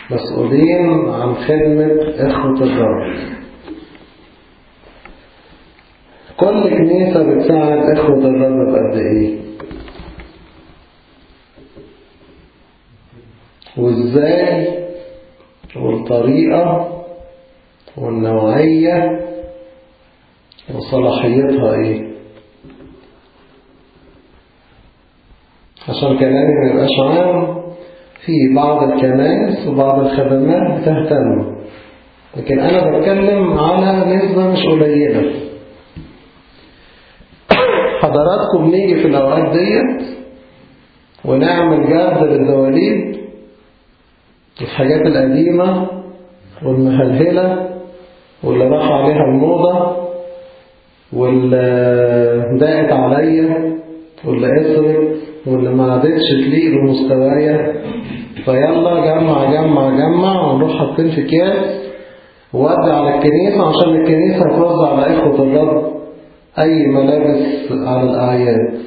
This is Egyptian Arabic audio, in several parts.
مسؤولين عن خدمة إخوة الرب كل كنيسة بتساعد إخوة الرب بقد إيه وإزاي والطريقة والنوعية وصلاحيتها إيه عشان كلامي ما يبقاش عام في بعض الكنائس وبعض الخدمات بتهتم لكن أنا بتكلم على نسبة مش قليلة حضراتكم نيجي في الأوقات ديت ونعمل جرد للدواليب الحاجات القديمة والمهلهلة واللي راح عليها الموضة واللي ضاقت عليا واللي قصرت واللي ما عادتش تليق بمستوايا فيلا جمع جمع جمع ونروح حاطين في اكياس وودي على الكنيسة عشان الكنيسة هتوزع على إخوة الرب أي ملابس على الأعياد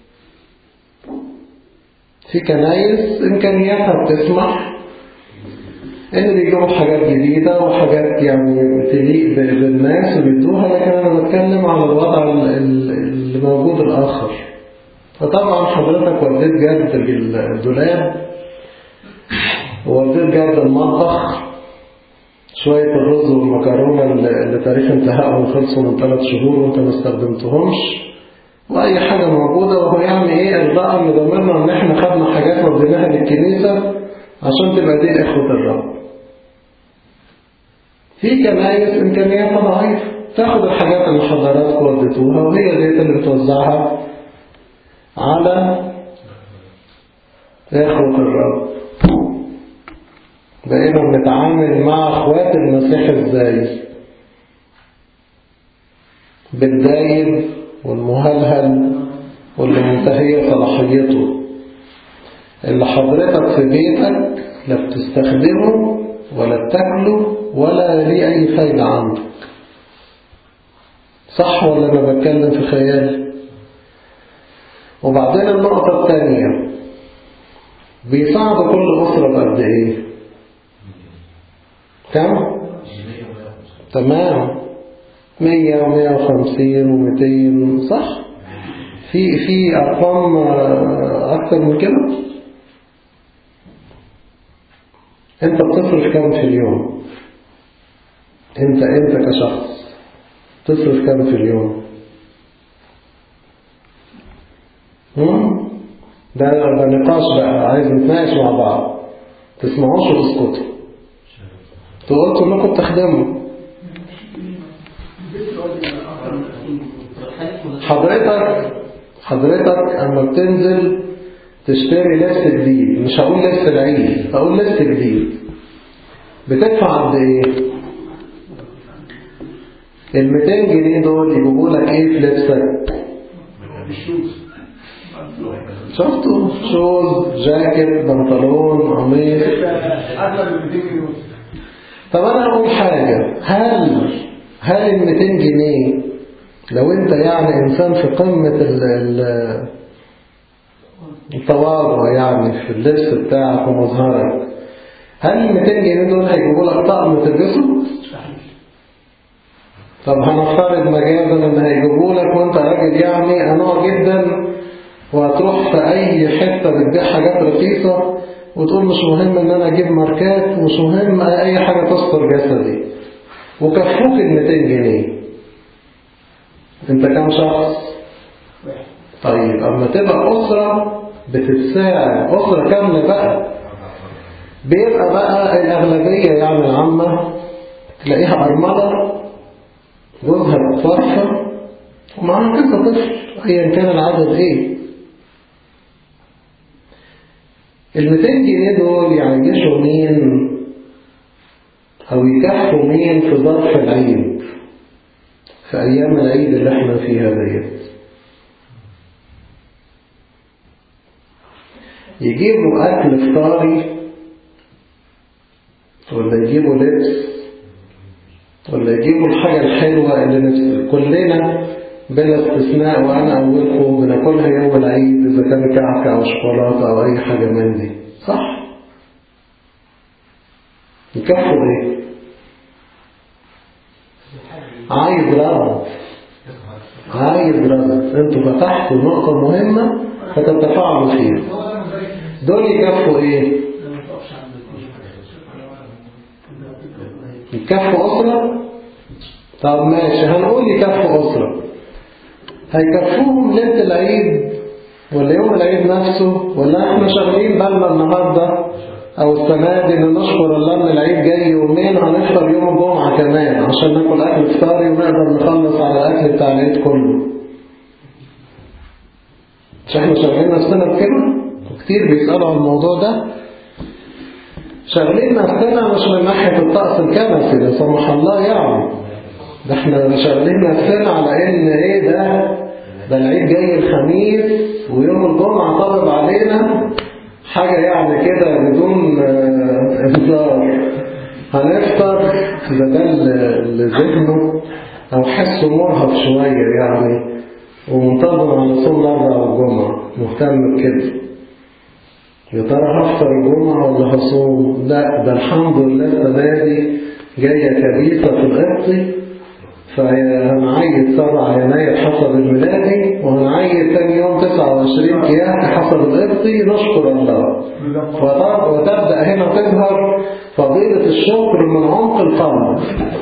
في كنايس إمكانياتها بتسمح إن بيجيبوا حاجات جديدة وحاجات يعني تليق بالناس وبيدوها لكن أنا بتكلم على الوضع اللي موجود الآخر فطبعا حضرتك وديت جرد الدولاب ووديت جرد المطبخ شوية الرز والمكرونة اللي تاريخ انتهائهم خلصوا من ثلاث شهور وانت ما استخدمتهمش وأي حاجة موجودة وهو يعني ايه البقى اللي ضمننا ان احنا خدنا حاجات وديناها للكنيسة عشان تبقى دي إخوة الرب في كنايس إمكانياتها ضعيفة تاخد الحاجات اللي حضراتكم وديتوها وهي ديت اللي بتوزعها على إخوة الرب بقينا بنتعامل مع اخوات المسيح ازاي بالدايب والمهلهل واللي منتهية صلاحيته اللي حضرتك في بيتك لا بتستخدمه ولا بتاكله ولا ليه أي فايدة عندك صح ولا أنا بتكلم في خيال وبعدين النقطة الثانية بيساعد كل أسرة بقد إيه كم؟ تمام مية ومية وخمسين ومتين صح؟ في في أرقام أكتر من كده؟ أنت بتصرف كم في اليوم؟ أنت أنت كشخص تصرف كم في اليوم؟ هم؟ ده ده نقاش بقى عايز نتناقش مع بعض تسمعوش وتسكتوا تقولوا انكم تخدموا حضرتك حضرتك اما بتنزل تشتري لبس جديد مش هقول لبس العيد هقول لبس جديد بتدفع قد ايه ال 200 جنيه دول يجيبوا لك ايه في لبسك شفتوا شوز جاكيت بنطلون قميص طب انا اقول حاجة هل هل ال 200 جنيه لو انت يعني انسان في قمة ال التواضع يعني في اللبس بتاعك ومظهرك هل ال 200 جنيه دول هيجيبوا لك طقم تلبسه؟ طب هنفترض مجازا ان هيجيبوا لك وانت راجل يعني انوع جدا وهتروح في اي حتة بتبيع حاجات رخيصة وتقول مش مهم ان انا اجيب ماركات ومش مهم اي حاجة تستر جسدي وكفوك ال 200 جنيه انت كام شخص طيب اما تبقى اسرة بتتساعد اسرة كاملة بقى بيبقى بقى الاغلبية يعني العامة تلاقيها ارملة جوزها متوفى ومعاها كذا طفل ايا كان العدد ايه ال 200 جنيه دول يعيشوا مين او يكفوا مين في ظرف العيد في ايام العيد اللي احنا فيها ديت يجيبوا اكل فطاري ولا يجيبوا لبس ولا يجيبوا الحاجة الحلوة اللي نفس كلنا بلا استثناء وأنا أولكم بناكلها يوم العيد إذا كان كعكة أو شوكولاتة أو أي حاجة من دي صح؟ يكفوا ايه عايز رد عايز رد انتوا فتحتوا نقطة مهمة فتتفاعلوا فيها دول يكفوا ايه يكفوا أسرة طب ماشي هنقول يكفوا أسرة هيكفوهم ليلة العيد ولا يوم العيد نفسه ولا احنا شغالين بالنا النهاردة او السنة دي ان نشكر الله ان العيد جاي يومين هنفطر يوم الجمعة كمان عشان ناكل اكل فطاري ونقدر نخلص على الاكل بتاع العيد كله مش احنا شغالين نفسنا بكده وكتير بيسألوا عن الموضوع ده شغالين نفسنا مش من ناحية الطقس الكنسي لا سمح الله يعني ده احنا شغالين نفسنا على ان ايه ده ده العيد جاي الخميس ويوم الجمعة طلب علينا حاجة يعني كده بدون آه، انذار هنفطر ده ده اللي ذهنه او حسه مرهق شوية يعني ومنتظم على صوم الأربع والجمعة مهتم بكده يا ترى هفطر الجمعة ولا هصوم؟ لا ده الحمد لله السنة دي جاية كبيسة في القبطي فهنعيد 7 يناير حسب الميلادي وهنعيد تاني يوم 29 كياك حسب القبطي نشكر الله وتب- وتبدأ هنا تظهر فضيلة الشكر من عمق القلب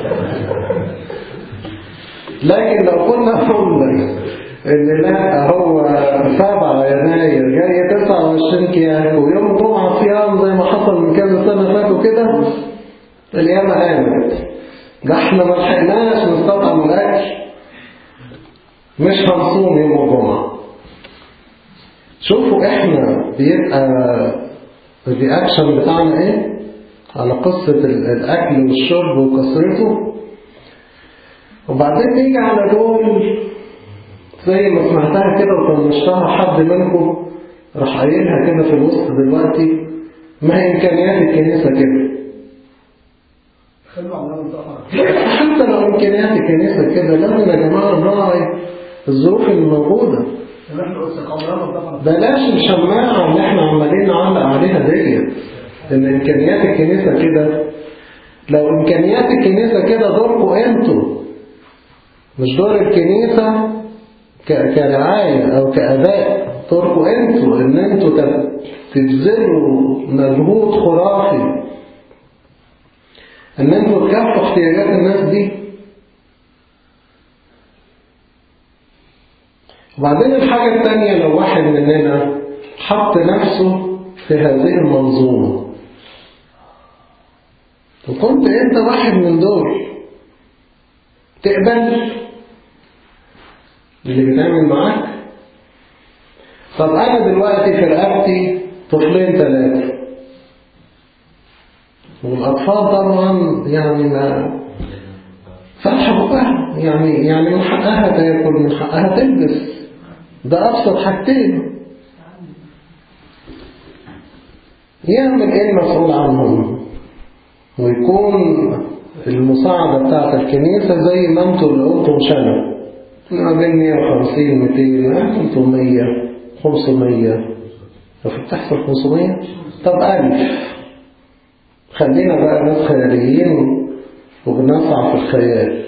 لكن لو كنا قلنا ان لا هو 7 يناير جاي 29 كياك ويوم الجمعة صيام زي ما حصل من كذا سنة فاتوا كده الأيام قامت ده احنا ما لحقناش نستطعم الأكل مش هنصوم يوم الجمعة شوفوا احنا بيبقى الرياكشن بتاعنا ايه على قصة ال- الأكل والشرب وكثرته وبعدين نيجي على دول زي ما سمعتها كده وطنشتها حد منكم راح قايلها كده في الوسط دلوقتي ما هي إمكانيات الكنيسة كده خلوا عملنا مطهر حتى لو إمكانيات الكنيسة كده لازم يا جماعة نراعي الظروف اللي موجودة اللي احنا قلنا عملنا مطهر بلاش الشماعة اللي احنا عمالين نعلق عليها ديت ان امكانيات الكنيسة كده لو امكانيات الكنيسة كده دوركم انتوا مش دور الكنيسة ك- كرعاية او كأداء دوركم انتوا ان انتوا تب- تبذلوا مجهود خرافي ان انتوا تكفوا احتياجات الناس دي وبعدين الحاجة التانية لو واحد مننا حط نفسه في هذه المنظومة وكنت انت واحد من دول تقبل اللي بيتعمل معاك طب انا دلوقتي في رقبتي طفلين ثلاثة والاطفال طبعا يعني ما فاتحة بقها يعني يعني من حقها تاكل من حقها تلبس ده أبسط حاجتين يعمل إيه المسؤول عنهم ويكون المساعدة بتاعت الكنيسة زي ما انتوا اللي قلتوا شنو ما بين 150 200 300 500 لو في بتحصل 500 طب 1000 خلينا بقى ناس خياليين وبنسعى في الخيال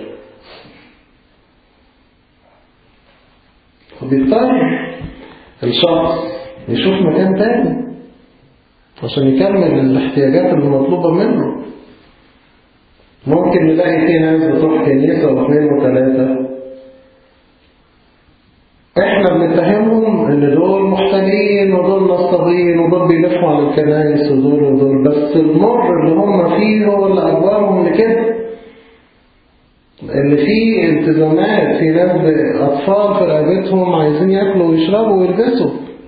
وبيضطر الشخص يشوف مكان تاني عشان يكمل الاحتياجات اللي مطلوبة منه ممكن نلاقي في ناس بتروح كنيسة واثنين وثلاثة احنا بنتهمهم ان دول محتاجين ودول نصابين ودول بيلفوا على الكنائس ودول ودول بس المر اللي هم فيه هو اللي اجبرهم لكده ان في التزامات في ناس اطفال في رقبتهم عايزين ياكلوا ويشربوا ويلبسوا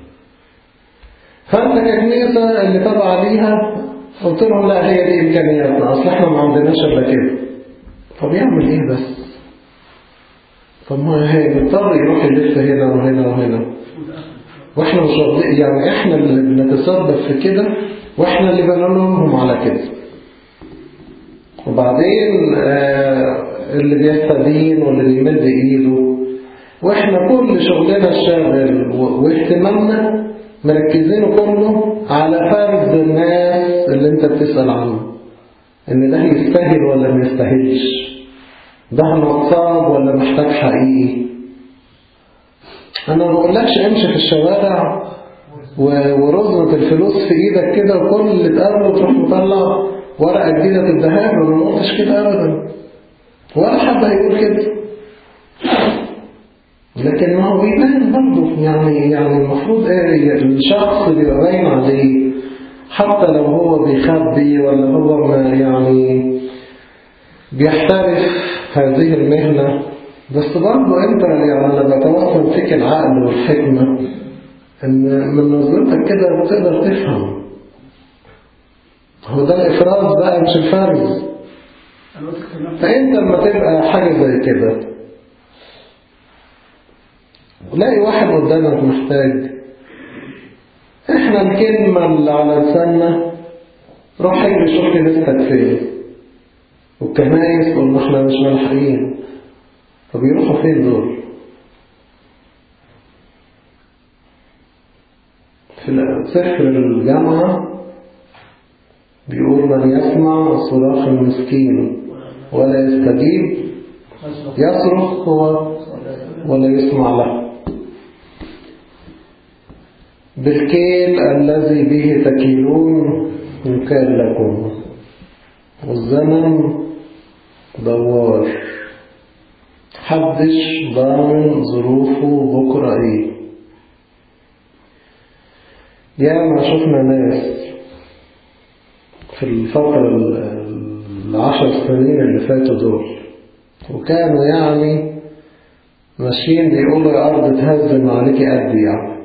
فانت ككنيسه اللي تبع ليها قلت لهم لا هي دي امكانياتنا اصل احنا ما عندناش الا كده طب يعمل ايه بس طب ما هي بيضطر يروح يلف هنا وهنا وهنا واحنا مش واخدين- يعني احنا اللي بنتسبب في كده واحنا اللي بنلومهم على كده وبعدين آه، اللي بيستدين واللي بيمد ايده واحنا كل شغلنا الشاغل و- واهتمامنا مركزينه كله على فرد الناس اللي انت بتسأل عنه ان ده يستاهل ولا ما يستاهلش ده نصاب ولا محتاج حقيقي انا ما بقولكش امشي في الشوارع و- ورزمة الفلوس في ايدك كده وكل اللي تقابله تروح مطلع ورقة جديدة تديها له انا ما قلتش كده ابدا ولا حد هيقول كده لكن ما هو بيبان برضه يعني يعني المفروض ايه الشخص بيبقى باين عليه حتى لو هو بيخبي ولا هو ما يعني بيحترف هذه المهنة بس برضه انت يعني انا بتوصل فيك العقل والحكمة ان من نظرتك كده تقدر تفهم هو ده الافراز بقى مش الفرز انا قلت كلام فانت لما تبقى حاجة زي كده ولاقي واحد قدامك محتاج احنا الكلمة اللي على لساننا روح اجري شوف كنيستك فين والكنايس قلنا احنا مش ملحقين طب يروحوا فين دول في سفر الجامعة بيقول من يسمع صراخ المسكين ولا يستجيب يصرخ هو ولا يسمع له بالكيل الذي به تكيلون يكال لكم والزمن دوار حدش ضامن ظروفه بكرة ايه ياما شفنا ناس في الفترة ال- العشر سنين اللي فاتوا دول وكانوا يعني ماشيين بيقولوا يا أرض تهزم عليكي قد يعني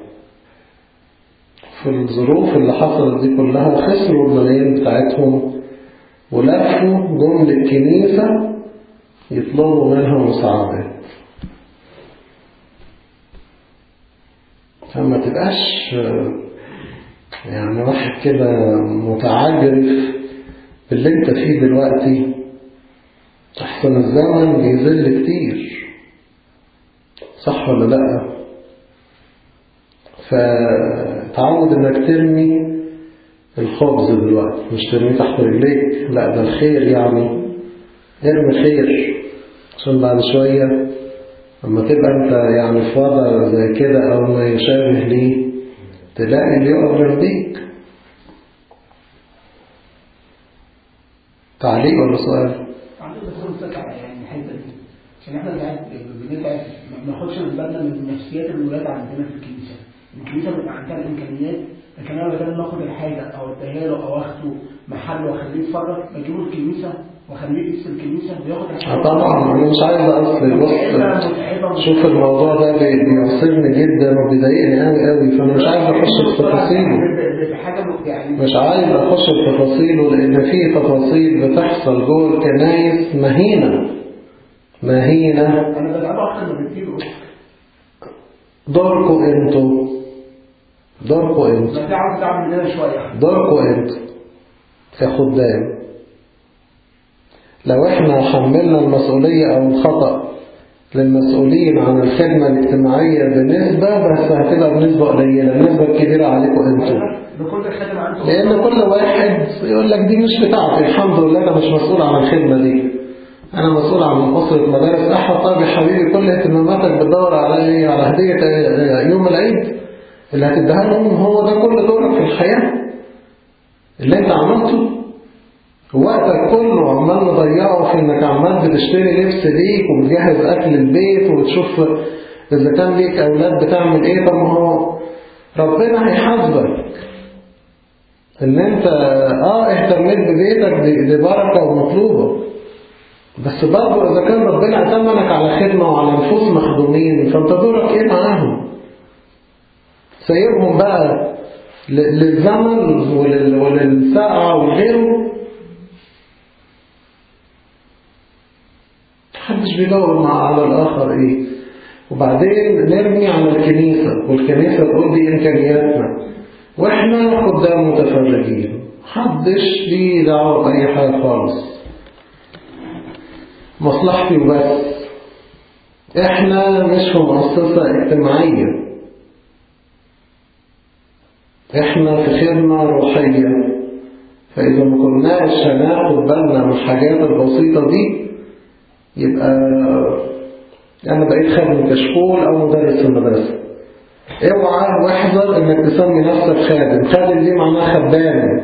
في الظروف اللي حصلت دي كلها خسروا الملايين بتاعتهم ولفوا جم للكنيسة يطلبوا منها مساعدات فما تبقاش آه، يعني واحد كده متعجرف باللي انت فيه دلوقتي أحسن الزمن بيذل كتير صح ولا لأ فتعود انك ترمي الخبز دلوقتي مش ترميه تحت رجليك لا ده الخير يعني ارمي خير عشان بعد شوية لما تبقى انت يعني في وضع زي كده او ما يشابه ليه تلاقي اللي يقف جنبيك تعليق ولا سؤال؟ عندي بس انا مستكع يعني الحته دي عشان احنا ساعات بنتعب ما بناخدش من بالنا من نفسيات الولاد عندنا في الكنيسه الكنيسه بيبقى عندها الامكانيات لكن انا بدل ما اخد الحاجه او اديها له او اخده محل واخليه يتفرج بجيبه الكنيسه واخليه يقيس الكنيسه وياخد الحاجه آه طبعا انا مش عايز اصل بص شوف الموضوع ده بي- بيعصرني جدا وبيضايقني قوي قوي فانا مش عايز اخش في تفاصيله بحاجه يعني مش عايز اخش في تفاصيله لان في تفاصيل بتحصل جوه الكنايس مهينه مهينه انا بدعمه اكتر من بكتير دوركم انتوا دوركم انتوا بس عاوز تعمل مننا شويه دوركم انتوا كخدام لو احنا حملنا المسؤولية او الخطأ للمسؤولين عن الخدمة الاجتماعية بنسبة بس هتبقى بنسبة قليلة النسبة الكبيرة عليكم انتوا بكل الخدمه عندكم لأن كل واحد يقول لك دي مش بتاعتي الحمد لله أنا مش مسؤول عن الخدمة دي أنا مسؤول عن أسرة مدارس أحد طيب يا حبيبي كل اهتماماتك بتدور على إيه؟ على هدية يوم العيد اللي هتديها لهم هو ده كل دورك في الحياة اللي أنت عملته وقتك كله عمال مضيعه في إنك عمال بتشتري لبس ليك وبتجهز أكل البيت وبتشوف إذا كان ليك أولاد بتعمل إيه طب ما هو ربنا هيحاسبك ان انت اه اهتميت ببيتك دي, دي بركة ومطلوبة بس برضه اذا كان ربنا اتمنك على خدمة وعلى نفوس مخدومين فانت دورك ايه معاهم سايبهم بقى ل- للزمن ولل- وللساعة وغيره محدش بيدور مع على الآخر إيه وبعدين نرمي على الكنيسة والكنيسة تقول دي إمكانياتنا وإحنا خدام متفرجين محدش ليه دعوة بأي حاجة خالص مصلحتي وبس إحنا مش في مؤسسة اجتماعية إحنا في خدمة روحية فإذا ما كناش هناخد بالنا من الحاجات البسيطة دي يبقى أنا بقيت خادم كشكول أو مدرس في المدرسة اوعى واحذر انك تسمي نفسك خادم خادم دي معناها خدام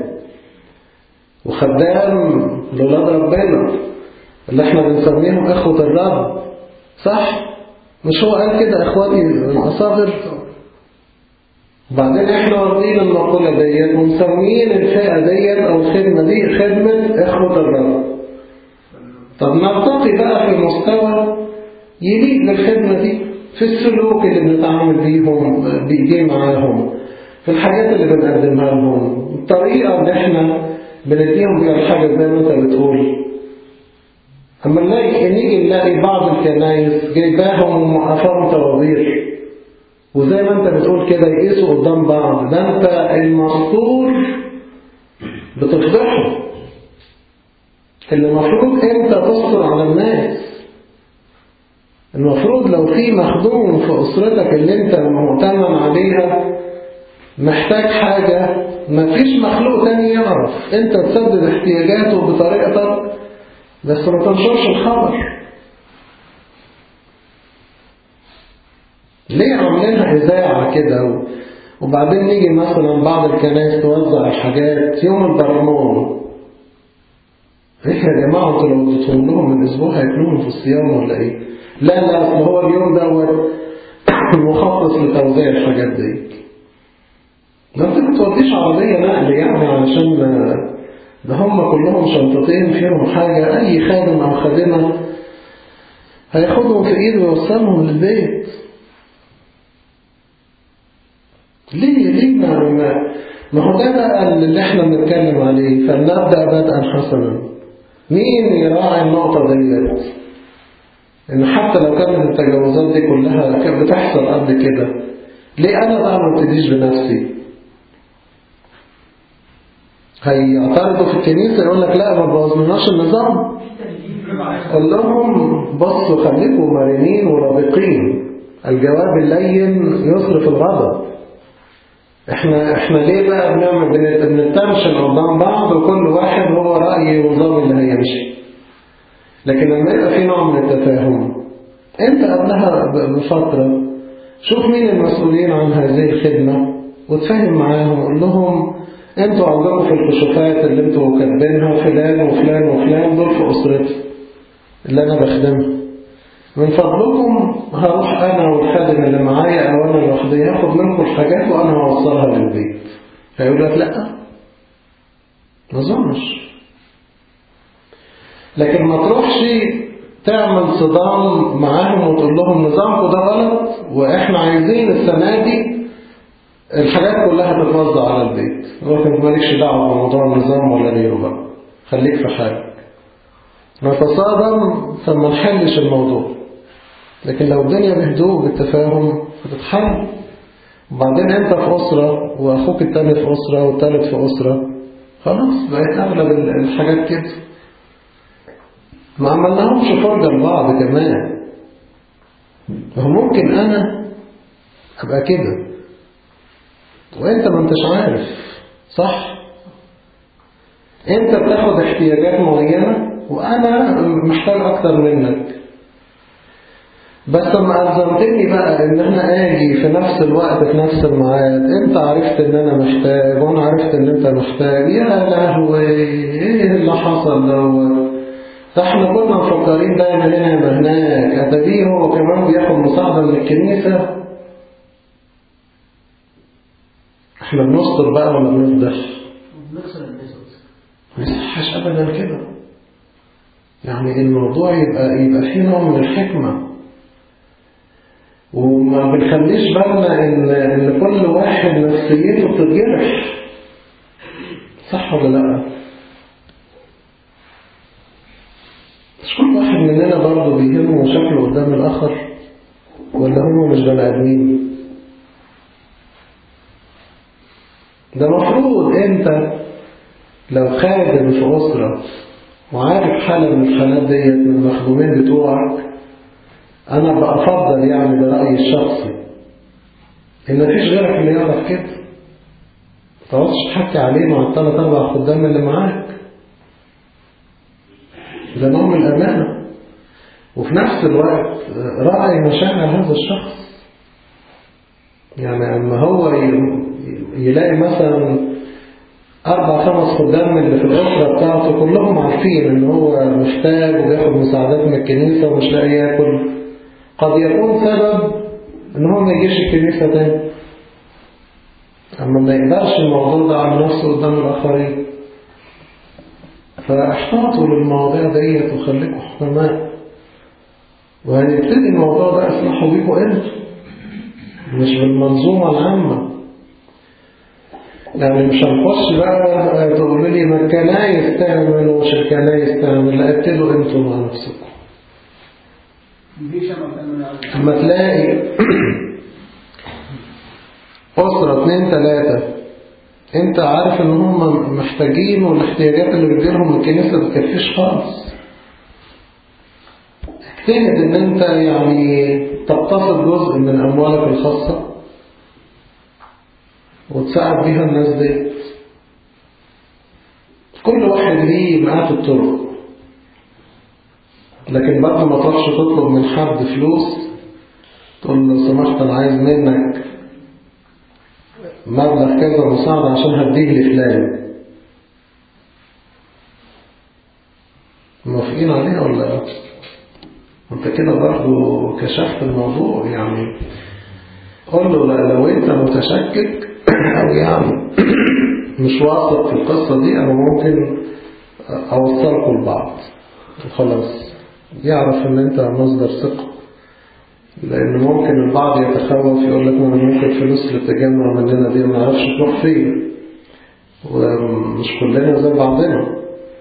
وخدام لولاد ربنا اللي احنا بنسميهم اخوة الرب صح مش هو قال كده اخواتي الاصابر وبعدين احنا واخدين المقولة ديت ومسميين الفئة ديت او الخدمة دي خدمة اخوة الرب طب نرتقي بقى في مستوى يليق بالخدمة دي في السلوك اللي بنتعامل بيهم بإيديه معاهم في الحاجات اللي بنقدمها لهم الطريقة اللي احنا بنديهم بيها الحاجة زي ما انت بتقول أما نلاقي نيجي نلاقي بعض الكنايس جايباهم وموقفاهم طوابير وزي ما انت بتقول كده يقيسوا قدام بعض ده انت المسطور بتفضحه اللي المفروض انت تستر على الناس المفروض لو في مخدوم في أسرتك اللي انت مؤتمن عليها محتاج حاجة مفيش مخلوق تاني يعرف انت تسدد احتياجاته بطريقتك بس ما تنشرش الخبر ليه عاملينها إذاعة كده وبعدين نيجي مثلا بعض الكنائس توزع الحاجات يوم البرمون ايه يا جماعة انتوا لو اديتهم لهم من اسبوع هياكلوهم في الصيام ولا ايه؟ لا لا اصل هو اليوم دوت مخصص لتوزيع الحاجات دي ما انت ما توديش عربية نقل يعني علشان ده هم كلهم شنطتين فيهم حاجة أي خادم أو خادمة هياخدهم في إيده ويوصلهم للبيت ليه ليه ما ما هو ده بقى اللي احنا بنتكلم عليه فلنبدأ بدءا حسنا مين يراعي النقطة ديت ان حتى لو كانت التجاوزات دي كلها كانت بتحصل قبل كده ليه انا بقى ما ابتديش بنفسي هيعترضوا في الكنيسة يقول لك لا ما بوظناش النظام قال لهم بصوا خليكم مرنين ورابقين الجواب اللين يصرف الغضب احنا احنا ليه بقى بنعمل بنتنشن قدام بعض وكل واحد هو رأي ونظام اللي هيمشي لكن لما يبقى في نوع من التفاهم انت قبلها بفترة شوف مين المسؤولين عن هذه الخدمة وتفهم معاهم قول لهم انتوا عندكم في الكشوفات اللي انتوا كاتبينها فلان وفلان وفلان دول في اسرتي اللي انا بخدمها من فضلكم هروح انا والخادم اللي معايا او انا لوحدي هاخد منكم الحاجات وانا هوصلها للبيت هيقول لك لا ما اظنش لكن ما تروحش تعمل صدام معاهم وتقول لهم نظامكم ده غلط واحنا عايزين السنه دي الحاجات كلها تتوزع على البيت لكن مالكش دعوه بموضوع النظام ولا غيره بقى خليك في حالك نتصادم ثم نحلش الموضوع لكن لو الدنيا بهدوء بالتفاهم هتتحل وبعدين انت في أسرة وأخوك التاني في أسرة والتالت في أسرة خلاص بقيت أغلب الحاجات كده ما عملناهمش فرجة لبعض كمان هو ممكن أنا أبقى كده وأنت ما أنتش عارف صح أنت بتاخد احتياجات معينة وأنا محتاج أكتر منك بس لما ألزمتني بقى إن أنا آجي في نفس الوقت في نفس الميعاد أنت عرفت إن أنا محتاج وأنا عرفت إن أنت محتاج يا لهوي إيه اللي حصل دوت ده احنا كنا مفكرين دايما هنا يبقى هناك أتبيه هو كمان بياخد مساعدة من الكنيسة احنا بنستر بقى ولا بنفضح؟ بنخسر الناس ما يصحش أبدا كده يعني الموضوع يبقى يبقى فيه نوع من الحكمة وما بنخليش بالنا ان ان كل واحد نفسيته بتتجرح صح ولا لا مش كل واحد مننا برضه بيهمه شكله قدام الاخر ولا هم مش بني ادمين ده مفروض انت لو خادم في اسره وعارف حالة من الحالات ديت من المخدومين بتوعك أنا بأفضل يعني برأيي الشخصي إن مفيش غيرك اللي يعرف كده تقعدش تحكي عليه مع الثلاث أربع خدام اللي معاك ده نوع من الأمانة وفي نفس الوقت راعي مشاعر هذا الشخص يعني أما هو يلاقي مثلا أربع خمس خدام اللي في الأسرة بتاعته كلهم عارفين إن هو محتاج وبياخد مساعدات من الكنيسة ومش لاقي ياكل قد يكون سبب إن هو ما يجيش الكنيسة تاني أما ما يقدرش الموضوع ده على نفسه قدام الآخرين فاحتاطوا للمواضيع ديت وخليكوا حكماء وهنبتدي الموضوع ده اصلحوا بيكوا انتوا مش بالمنظومة العامة يعني مش هنخش بقى تقولوا لي ما الكنايس تعمل ومش الكنايس تعمل لا ابتدوا انتوا مع نفسكم اما تلاقي أسرة اتنين تلاتة انت عارف ان هم محتاجين والاحتياجات اللي بتجيلهم من الكنيسة ما تكفيش خالص اجتهد ان انت يعني تقتصد جزء من اموالك الخاصة وتساعد بيها الناس دي كل واحد ليه مئات الطرق لكن برضه ما تروحش تطلب من حد فلوس تقول له سمحت انا عايز منك مبلغ كذا مساعدة عشان هديه لفلان موافقين عليها ولا انت كده برضه كشفت الموضوع يعني قول له لا لو انت متشكك او يعني مش واثق في القصة دي انا ممكن اوصلكم لبعض وخلاص يعرف ان انت مصدر ثقة لأن ممكن البعض يتخوف يقول لك ما ممكن فلوس اللي تجمع مننا دي ما نعرفش تروح فين ومش كلنا زي بعضنا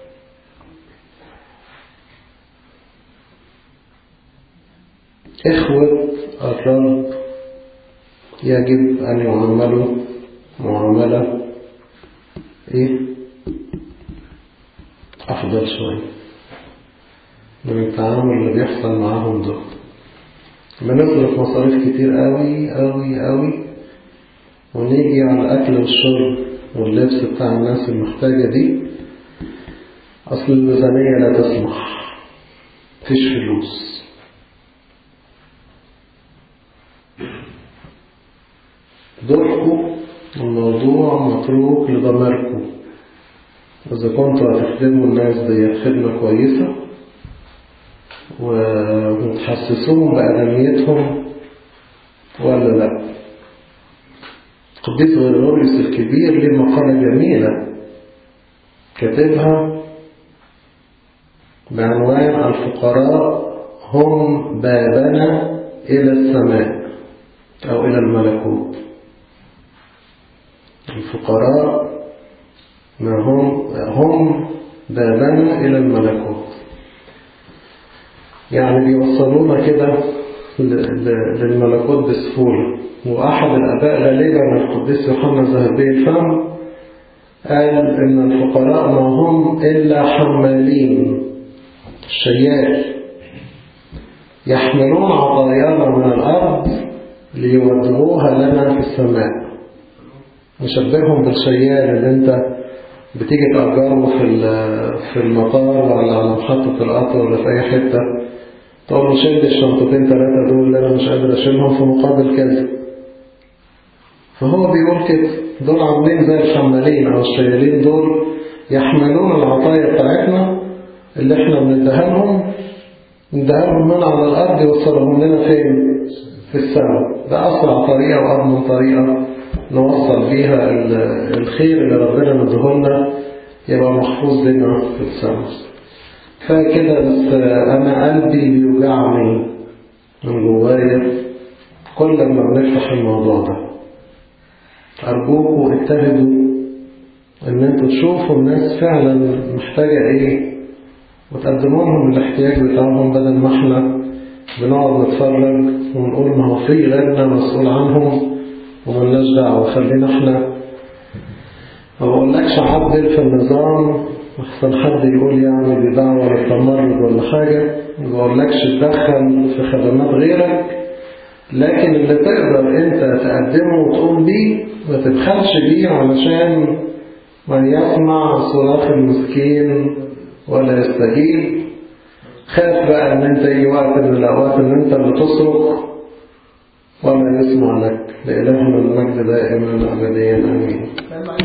إخوة الرب يجب أن يعاملوا معاملة إيه أفضل شوية من التعامل اللي بيحصل معاهم دول بنصرف مصاريف كتير قوي قوي قوي ونيجي على الأكل والشرب واللبس بتاع الناس المحتاجة دي أصل الميزانية لا تسمح مفيش فلوس دوركم الموضوع متروك لضميركم إذا كنتوا هتخدموا الناس دي خدمة كويسة وتحسسوهم بأدميتهم ولا لا قديس غريغوريوس الكبير ليه مقالة جميلة كاتبها بعنوان الفقراء هم بابنا إلى السماء أو إلى الملكوت الفقراء ما هم هم بابنا إلى الملكوت يعني بيوصلونا كده للملكوت بسهولة وأحد الآباء غالبا القديس يوحنا الذهبي الفم قال إن الفقراء ما هم إلا حمالين الشيال يحملون عطايانا من الأرض ليودعوها لنا في السماء نشبههم بالشيال اللي انت بتيجي تأجره في في المطار ولا على محطة القطر ولا في أي حتة تقول له شد الشنطتين ثلاثة دول اللي أنا مش قادر أشيلهم في مقابل كذا فهو بيقول كده دول عاملين زي الحمالين أو الشيالين دول يحملون العطايا بتاعتنا اللي احنا بنديها لهم نديها لهم من على الأرض يوصلهم لنا فين؟ في السماء ده أسرع طريقة وأضمن طريقة نوصل بيها الخير اللي ربنا مديهولنا يبقى محفوظ لنا في السماء فكده بس أنا قلبي بيوجعني من جوايا كل ما بنفتح الموضوع ده أرجوكوا اجتهدوا إن انتوا تشوفوا الناس فعلا محتاجة إيه وتقدموا لهم الاحتياج بتاعهم بدل ما احنا بنقعد نتفرج ونقول ما هو في غيرنا مسؤول عنهم وملناش دعوة خلينا احنا ما بقولكش عدل في النظام أحسن حد يقول يعني دي دعوة للتمرد ولا حاجة ما بقولكش تدخل في خدمات غيرك لكن اللي تقدر انت تقدمه وتقوم بيه ما تبخلش بيه علشان من يسمع صراخ المسكين ولا يستجيب خاف بقى ان انت يجي وقت من الاوقات ان انت اللي تصرخ ولا يسمع لك لإلهنا المجد دائما ابديا امين